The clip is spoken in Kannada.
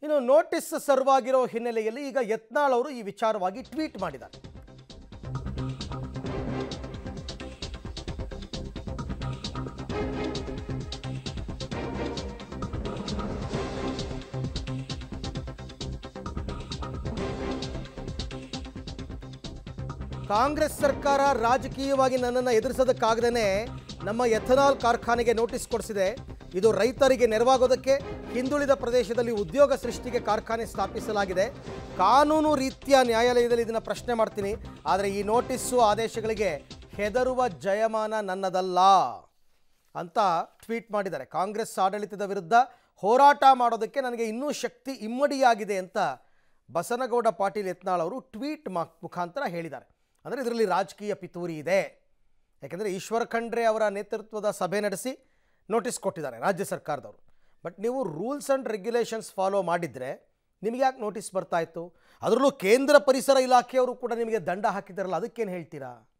ಇನ್ನು ನೋಟಿಸ್ ಸರ್ವ್ ಆಗಿರೋ ಹಿನ್ನೆಲೆಯಲ್ಲಿ ಈಗ ಯತ್ನಾಳ್ ಅವರು ಈ ವಿಚಾರವಾಗಿ ಟ್ವೀಟ್ ಮಾಡಿದ್ದಾರೆ ಕಾಂಗ್ರೆಸ್ ಸರ್ಕಾರ ರಾಜಕೀಯವಾಗಿ ನನ್ನನ್ನು ಎದುರಿಸೋದಕ್ಕಾಗದೇ ನಮ್ಮ ಎಥನಾಲ್ ಕಾರ್ಖಾನೆಗೆ ನೋಟಿಸ್ ಕೊಡಿಸಿದೆ ಇದು ರೈತರಿಗೆ ನೆರವಾಗೋದಕ್ಕೆ ಹಿಂದುಳಿದ ಪ್ರದೇಶದಲ್ಲಿ ಉದ್ಯೋಗ ಸೃಷ್ಟಿಗೆ ಕಾರ್ಖಾನೆ ಸ್ಥಾಪಿಸಲಾಗಿದೆ ಕಾನೂನು ರೀತಿಯ ನ್ಯಾಯಾಲಯದಲ್ಲಿ ಇದನ್ನು ಪ್ರಶ್ನೆ ಮಾಡ್ತೀನಿ ಆದರೆ ಈ ನೋಟಿಸ್ಸು ಆದೇಶಗಳಿಗೆ ಹೆದರುವ ಜಯಮಾನ ನನ್ನದಲ್ಲ ಅಂತ ಟ್ವೀಟ್ ಮಾಡಿದ್ದಾರೆ ಕಾಂಗ್ರೆಸ್ ಆಡಳಿತದ ವಿರುದ್ಧ ಹೋರಾಟ ಮಾಡೋದಕ್ಕೆ ನನಗೆ ಇನ್ನೂ ಶಕ್ತಿ ಇಮ್ಮಡಿಯಾಗಿದೆ ಅಂತ ಬಸನಗೌಡ ಪಾಟೀಲ್ ಯತ್ನಾಳ್ ಅವರು ಟ್ವೀಟ್ ಮಾ ಮುಖಾಂತರ ಹೇಳಿದ್ದಾರೆ ಅಂದರೆ ಇದರಲ್ಲಿ ರಾಜಕೀಯ ಪಿತೂರಿ ಇದೆ ಯಾಕೆಂದರೆ ಈಶ್ವರ ಖಂಡ್ರೆ ಅವರ ನೇತೃತ್ವದ ಸಭೆ ನಡೆಸಿ ನೋಟಿಸ್ ಕೊಟ್ಟಿದ್ದಾರೆ ರಾಜ್ಯ ಸರ್ಕಾರದವರು ಬಟ್ ನೀವು ರೂಲ್ಸ್ ಆ್ಯಂಡ್ ರೆಗ್ಯುಲೇಷನ್ಸ್ ಫಾಲೋ ಮಾಡಿದರೆ ನಿಮಗೆ ಯಾಕೆ ನೋಟಿಸ್ ಬರ್ತಾ ಇತ್ತು ಅದರಲ್ಲೂ ಕೇಂದ್ರ ಪರಿಸರ ಇಲಾಖೆಯವರು ಕೂಡ ನಿಮಗೆ ದಂಡ ಹಾಕಿದ್ದಾರಲ್ಲ ಅದಕ್ಕೇನು ಹೇಳ್ತೀರಾ